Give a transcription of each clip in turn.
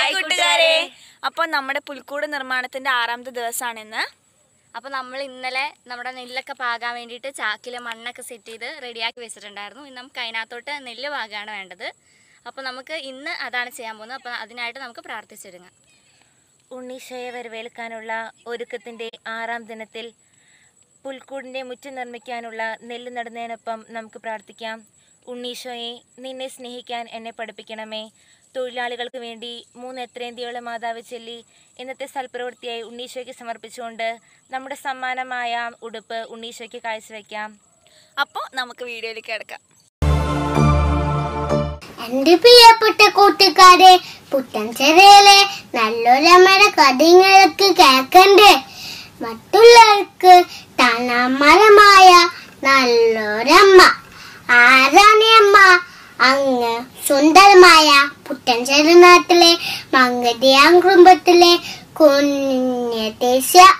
hi കൂട്ടുകാരെ അപ്പോൾ നമ്മുടെ പുൽക്കൂട് നിർമ്മാണത്തിന്റെ ആറാമത്തെ ദിവസമാണ് ഇന്ന് അപ്പോൾ നമ്മൾ ഇന്നലെ നമ്മുടെ നെല്ലൊക്കെ പാകാൻ വേണ്ടിയിട്ട് ചാക്കിൽ മണ്ണൊക്കെ സെറ്റ് ചെയ്ത് റെഡിയാക്കി വെച്ചിട്ടുണ്ടായിരുന്നു ഇന്ന് നമുക്ക് അതിനകത്തോട്ട് നെല്ല് പാകാണ് വേണ്ടത് അപ്പോൾ നമുക്ക് ഇന്ന് അതാണ് ചെയ്യാൻ പോകുന്നത് അപ്പോൾ അതിനായിട്ട് നമുക്ക് പ്രാർത്ഥിച്ചിരുങ്ങാം ഉണ്ണീശോയെ വരവേൽക്കാനുള്ള ഒരുക്കത്തിന്റെ ആറാം ദിനത്തിൽ പുൽക്കൂടിന്റെ മുറ്റം നിർമ്മിക്കാനുള്ള നെല്ല് നടുന്നതിനൊപ്പം നമുക്ക് പ്രാർത്ഥിക്കാം ഉണ്ണീശോയെ നിന്നെ സ്നേഹിക്കാൻ എന്നെ പഠിപ്പിക്കണമേ തൊഴിലാളികൾക്ക് വേണ്ടി മൂന്ന് എത്രേന്ത്യയുള്ള മാതാവ് ചൊല്ലി ഇന്നത്തെ സൽപ്രവൃത്തിയായി ഉണ്ണീശോയ്ക്ക് സമർപ്പിച്ചുകൊണ്ട് നമ്മുടെ സമ്മാനമായ ഉടുപ്പ് ഉണ്ണീശോയ്ക്ക് കാഴ്ചവെക്കാം അപ്പോൾ നമുക്ക് വീഡിയോയിലേക്ക് കിടക്കാം എന്റെ പ്രിയപ്പെട്ട കൂട്ടുകാരെ പുത്തൻചെറിയിലെ നല്ലൊരമ്മയുടെ കഥങ്ങൾക്ക് കേൾക്കണ്ടേ മറ്റുള്ളവർക്ക് തണമരമായ നല്ലൊരമ്മ ആരാണ് അമ്മ അങ്ങ് സുന്ദരമായ പുത്തൻചെറി നാട്ടിലെ മങ്കടിയാം കുടുംബത്തിലെ കുഞ്ഞത്തേശ്യ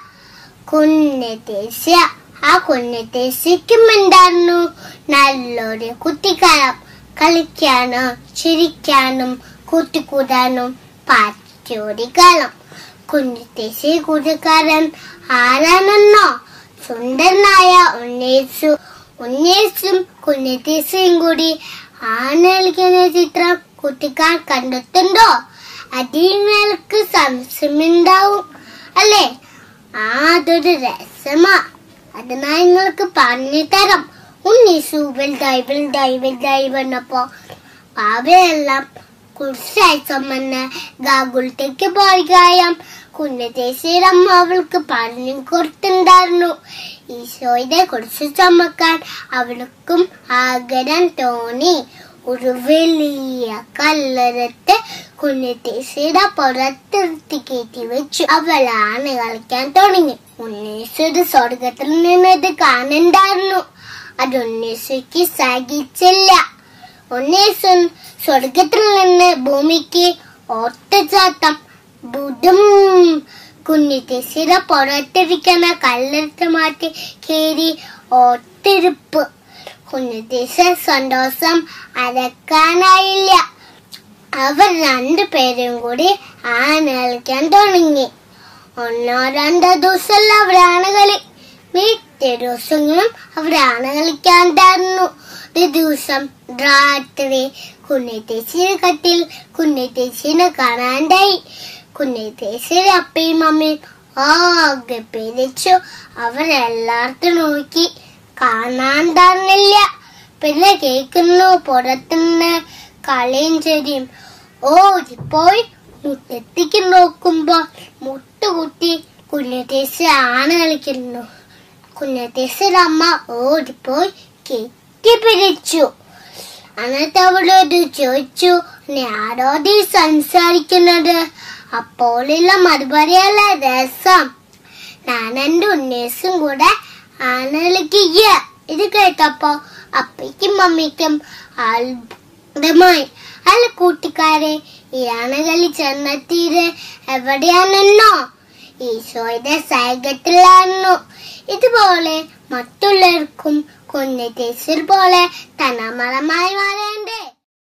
കുഞ്ഞത്തേശ്യ ആ കുഞ്ഞത്തേശ്യക്കും ഉണ്ടായിരുന്നു നല്ലൊരു കുട്ടിക്കാലം കളിക്കാനും ചിരിക്കാനും കൂട്ടിക്കൂടാനും പറ്റിയൊരു കാലം കുഞ്ഞത്തേശ്ശി കൂട്ടുകാരൻ ആരാണെന്നോ സുന്ദരനായ ഉണ്ണേശു ഉണ്ണേശും കുഞ്ഞത്തേശ്ശിയും കൂടി ആണ് കളിക്കുന്ന ചിത്രം കുട്ടിക്കാർ കണ്ടിട്ടുണ്ടോ അതിങ്ങൾക്ക് സംശയമുണ്ടാവും അല്ലേ ആ അതൊരു രസമാ അതിനായി നിങ്ങൾക്ക് പറഞ്ഞു തരാം ഉണ്ണീസു വലുതായി വലുതായി വലുതായി വന്നപ്പോ പാവയെല്ലാം കുറിച്ചയച്ചമ്മന്ന് ഗാഗുളത്തേക്ക് പോയിക്കായം കുഞ്ഞത്തേശ്ശിയുടെ അമ്മ അവൾക്ക് പറഞ്ഞു കൊടുത്തിട്ടുണ്ടായിരുന്നു ഈശോയുടെ കുറിച്ച് ചുമക്കാൻ അവൾക്കും ആഗ്രഹം തോന്നി ഒരു വലിയ കല്ലെടുത്ത് കുഞ്ഞത്തേശ്ശിയുടെ പുറത്തിരുത്തി കയറ്റി വെച്ചു അവളാണ് കളിക്കാൻ തുടങ്ങി ഉണ്ണീശ്വര സ്വർഗത്തിൽ നിന്ന് ഇത് കാണണ്ടായിരുന്നു അത് ഉണ്ണീശ്വയ്ക്ക് സഹിച്ചില്ല ഉണ്ണീശ്വൻ സ്വർഗത്തിൽ നിന്ന് ഭൂമിക്ക് ഒറ്റച്ചാട്ടം ബുധം കുഞ്ഞിത്തേശ്ശിയുടെ പുറത്തിരിക്കുന്ന കല്ലെടുത്ത് മാറ്റി കയറി ഒത്തിരിപ്പ് കുഞ്ഞിത്തേശ സന്തോഷം അടക്കാനായില്ല അവർ രണ്ടുപേരും കൂടി ആന കളിക്കാൻ തുടങ്ങി ഒന്നോ രണ്ടോ ദിവസമല്ല അവരാണ് കളി മിക്ക ദിവസങ്ങളും അവരാണ് കളിക്കാണ്ടായിരുന്നു ഒരു ദിവസം രാത്രി കുഞ്ഞത്തേച്ചിയുടെ കട്ടിൽ കുഞ്ഞത്തേച്ചിനെ കാണാണ്ടായി കുഞ്ഞത്തേച്ചിയുടെ അപ്പയും അമ്മയും ആകെ പേടിച്ചു അവരെല്ലായിടത്തും നോക്കി കാണാണ്ടായിരുന്നില്ല പിന്നെ കേൾക്കുന്നു പുറത്തുനിന്ന് കളിയും ചെടിയും ഓടിപ്പോയി മുറ്റത്തേക്ക് നോക്കുമ്പോ മുട്ടുകുത്തി കുഞ്ഞത്തേശ് ആണ് കളിക്കുന്നു കുഞ്ഞത്തേശിയുടെ അമ്മ ഓടിപ്പോയി കെട്ടിപ്പിടിച്ചു എന്നിട്ട് അവളോട് ചോദിച്ചു നീ ആരോട് സംസാരിക്കുന്നത് അപ്പോഴുള്ള മറുപടിയല്ല രസം ഞാൻ എന്റെ ഉന്നേസും കൂടെ ആണ് കളിക്കുക ഇത് കേട്ടപ്പോ അപ്പയ്ക്കും മമ്മിക്കും അത്ഭുതമായി അല്ല കൂട്ടുകാരെ ഈ അണകളി ചെന്നെത്തിയത് എവിടെയാണെന്നോ ഈശോയുടെ സൈകത്തിലായിരുന്നു ഇതുപോലെ മറ്റുള്ളവർക്കും കുഞ്ഞു പോലെ തനമറമായി മാറേണ്ടേ